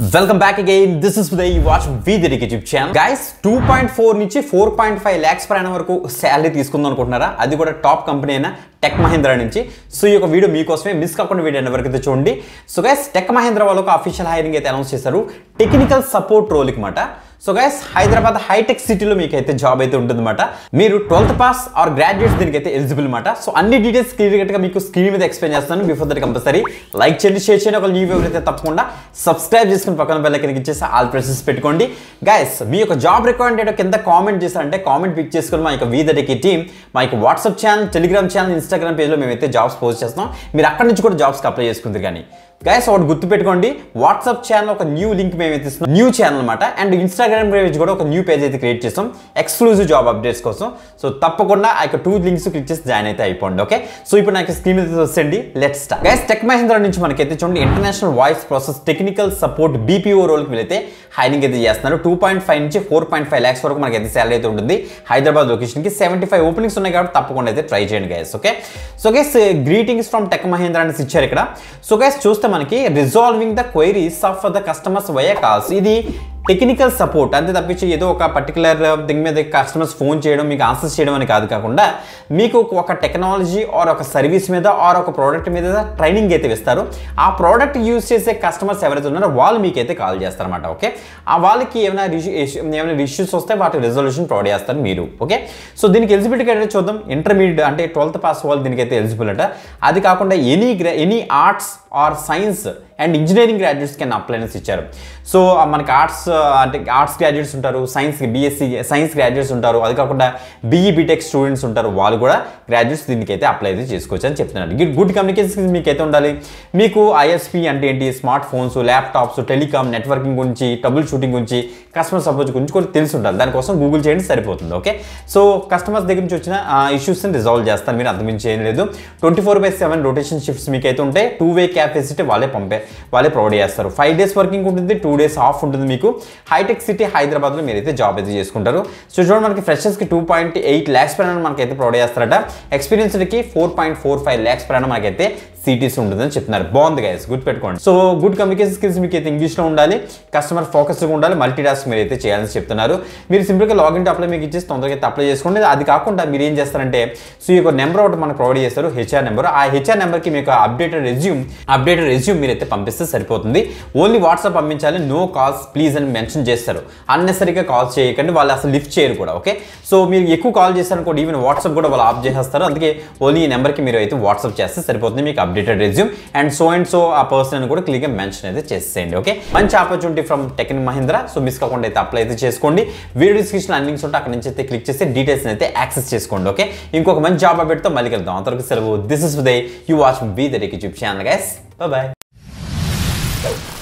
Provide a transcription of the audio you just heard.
welcome back again this is Uday watch we the YouTube channel guys two point four నుంచి four point five lakhs ప్రయాణం వరకు salary తీసుకుందాం అనుకుంటున్నారా అది కూడా టాప్ కంపెనీ అయిన టెక్ మహేంద్ర నుంచి సో ఈ యొక్క వీడియో మీకోసమే మిస్ కాకుండా వీడియో వరకు అయితే చూడండి సో గైస్ టెక్ మహేంద్ర వాళ్ళు ఒక అఫీషియల్ హైరింగ్ అయితే అనౌన్స్ చేశారు టెక్నికల్ సపోర్ట్ రోల్కి మాట సో గైస్ హైదరాబాద్ హైటెక్ సిటీలో మీకు అయితే జాబ్ అయితే ఉంటుందన్నమాట మీరు ట్వెల్త్ పాస్ ఆర్ గ్రాడ్యుయేట్స్ దీనికి అయితే ఎలిజిబుల్ అనమాట సో అన్ని డీటెయిల్స్ క్లియర్గా మీకు స్క్రీన్ మీద ఎక్స్ప్లెయిన్ చేస్తాను బిఫోర్ దట్ కంపల్సరీ లైక్ చేయండి షేర్ చేయండి ఒక న్యూ వీడియో అయితే తప్పకుండా సబ్స్క్రైబ్ చేసుకుని పక్కన బెల్ కింద ఇచ్చేసి ఆల్ ప్రెసెస్ పెట్టుకోండి గైస్ మీ యొక్క జాబ్ రిక్వైర్మెంట్ కింద కామెంట్ చేశారంటే కామెంట్ పిక్ చేసుకుని మా యొక్క వీదరికి టీమ్ మా యొక్క WhatsApp channel Telegram channel Instagram పేజ్లో మేమైతే జాబ్స్ పోస్ట్ చేస్తాం మీరు అక్కడి నుంచి కూడా జాబ్స్కి అప్లై చేసుకుంటారు కానీ గైస్ ఒకటి గుర్తుపెట్టుకోండి వాట్సాప్ ఛానల్ ఒక న్యూ లింక్ మేము అయితే ఇస్తున్నాం న్యూ ఛానల్ అనమాట అండ్ ఇన్స్టాగ్రామ్ పేజ్ కూడా ఒక న్యూ పేజ్ అయితే క్రియేట్ చేస్తాం ఎక్స్క్లూజివ్ జాబ్ అప్డేట్స్ కోసం సో తప్పకుండా ఆ యొక్క టూ లింక్స్ క్లిక్ చేసి జాయిన్ అయితే అయిపోండి ఓకే సో ఇప్పుడు నాకు స్క్రీన్ మీద వస్తుంది let start guys tech Mahindra నుంచి మనకైతే చూడండి international voice process technical support BPO రోల్కి వీళ్ళైతే హైరింగ్ అయితే చేస్తున్నారు టూ పాయింట్ ఫైవ్ నుంచి ఫోర్ పాయింట్ ఫైవ్ ల్యాక్స్ వరకు మనకైతే శాలరీ అయితే ఉంటుంది హైదరాబాద్ లొకేషన్కి సెవెంటీ ఫైవ్ ఓపెనింగ్స్ ఉన్నాయి కాబట్టి తప్పకుండా అయితే ట్రై చేయండి guys okay so guys greetings from tech Mahindra అనేసి ఇచ్చారు ఇక్కడ సో గైస్ చూస్తే మనకి resolving the queries of the customers via calls ఇది టెక్నికల్ సపోర్ట్ అంతే తప్పించి ఏదో ఒక పర్టికులర్ థింగ్ మీద కస్టమర్స్ ఫోన్ చేయడం మీకు ఆన్సర్స్ చేయడం అని కాదు కాకుండా మీకు ఒక టెక్నాలజీ ఆర్ ఒక సర్వీస్ మీద ఆర్ ఒక ప్రోడక్ట్ మీద ట్రైనింగ్ అయితే ఇస్తారు ఆ ప్రోడక్ట్ యూజ్ చేసే కస్టమర్స్ ఎవరైతే ఉన్నారో వాళ్ళు మీకైతే కాల్ చేస్తారన్నమాట ఓకే ఆ వాళ్ళకి ఏమైనా ఏమైనా ఇష్యూస్ వస్తే వాటి రెజల్యూషన్ ప్రొవైడ్ చేస్తారు మీరు ఓకే సో దీనికి ఎలిజిబిలిటీ అయితే చూద్దాం ఇంటర్మీడియట్ అంటే ట్వెల్త్ పాస్ వాళ్ళు దీనికైతే ఎలిజిబుల్ అంట అది కాకుండా any any arts or science and engineering graduates కింద అప్లైనెస్ ఇచ్చారు సో మనకి ఆర్ట్స్ అంటే ఆర్ట్స్ గ్రాడ్యుయేట్స్ ఉంటారు సైన్స్ బీఎస్సీ సైన్స్ గ్రాడ్యుయేట్స్ ఉంటారు అది కాకుండా బీఈ బీటెక్ స్టూడెంట్స్ ఉంటారు వాళ్ళు కూడా గ్రాడ్యుయేట్స్ దీనికైతే అప్లై అయితే చేసుకోవచ్చు అని చెప్తున్నారు గుడ్ గుడ్ కమ్యూనికేషన్ మీకైతే ఉండాలి మీకు ఐఎస్పీ అంటే ఏంటి smartphones laptops telecom networking గురించి ట్రబుల్ షూటింగ్ గురించి కస్టమర్ సపోర్ట్ గురించి కూడా తెలిసి ఉండాలి దానికోసం గూగుల్ చేయండి సరిపోతుంది ఓకే సో కస్టమర్స్ దగ్గర నుంచి వచ్చిన ఇష్యూస్ని రిజాల్వ్ చేస్తారు మీరు అంతమించి ఏం లేదు twenty four by seven rotation shifts మీకు అయితే ఉంటాయి టూ వే క్యాపాసిటీ వాళ్ళే పంపే వాళ్ళే ప్రొవైడ్ చేస్తారు ఫైవ్ డేస్ వర్కింగ్ ఉంటుంది టూ డేస్ ఆఫ్ ఉంటుంది మీకు హైటెక్ సిటీ హైదరాబాద్లో మీరైతే జాబ్ అయితే చేసుకుంటారు సో చూడండి మనకి ఫ్రెషర్స్కి టూ పాయింట్ ఎయిట్ ల్యాక్స్ ప్రయాణం మనకైతే ప్రొవైడ్ చేస్తారట ఎక్స్పీరియన్స్డ్కి four point four five lakhs ప్రయాణం మనకైతే సిటీస్ ఉంటుందని చెప్తున్నారు బాగుంది గైస్ గుడ్ పెట్టుకోండి సో గుడ్ కమ్యూనికేషన్ స్కిల్స్ మీకు అయితే ఇంగ్లీష్లో ఉండాలి కస్టమర్ ఫోకస్గా ఉండాలి మల్టీ టాస్క్ మీరు అయితే చేయాలని చెప్తున్నారు మీరు సింపుల్గా లాగిన్ టు అప్లై మీకు ఇచ్చేసి తొందరగా అయితే అప్లై చేసుకోండి అది కాకుండా మీరు ఏం చేస్తారంటే సో ఈ యొక్క నెంబర్ ఒకటి మనకు ప్రొవైడ్ చేస్తారు హెచ్ఆర్ నెంబర్ ఆ హెచ్ఆర్ నెంబర్కి మీకు అప్డేటెడ్ రెజ్యూమ్ అప్డేటెడ్ రెజ్యూమ్ మీరు అయితే పంపిస్తే సరిపోతుంది ఓన్లీ వాట్సాప్ పంపించాలి నో కాల్స్ ప్లీజ్ అని మెన్షన్ చేస్తారు అన్నెసరీగా కాల్స్ చేయకండి వాళ్ళు అసలు లిఫ్ట్ చేయరు కూడా ఓకే సో మీరు ఎక్కువ కాల్ చేశారనుకోండి ఈవెన్ వాట్సాప్ కూడా వాళ్ళు ఆఫ్ చేసేస్తారు అందుకే ఓన్లీ ఈ నెంబర్కి మీరు అయితే వాట్సాప్ చేస్తే సరిపోతుంది మీకు updated resume and so and so ఆ పర్సన్ అని కూడా క్లియర్గా మెన్షన్ అయితే చేసేయండి ఓకే మంచి ఆపర్చునిటీ ఫ్రమ్ టెక్నిక్ మహీంద్ర సో మిస్ కాకుండా అయితే అప్లై అయితే చేసుకోండి వీడియో డిస్క్రిప్షన్ అన్ని లింక్స్ ఉంటే అక్కడ నుంచి అయితే క్లిక్ చేసి డీటెయిల్స్ అయితే యాక్సెస్ చేసుకోండి ఓకే ఇంకొక మంచి జాబ్ అప్డేట్తో మళ్ళీ వెళ్దాం అంతవరకు సెలవు this is Uday you watch be the YouTube channel guys bye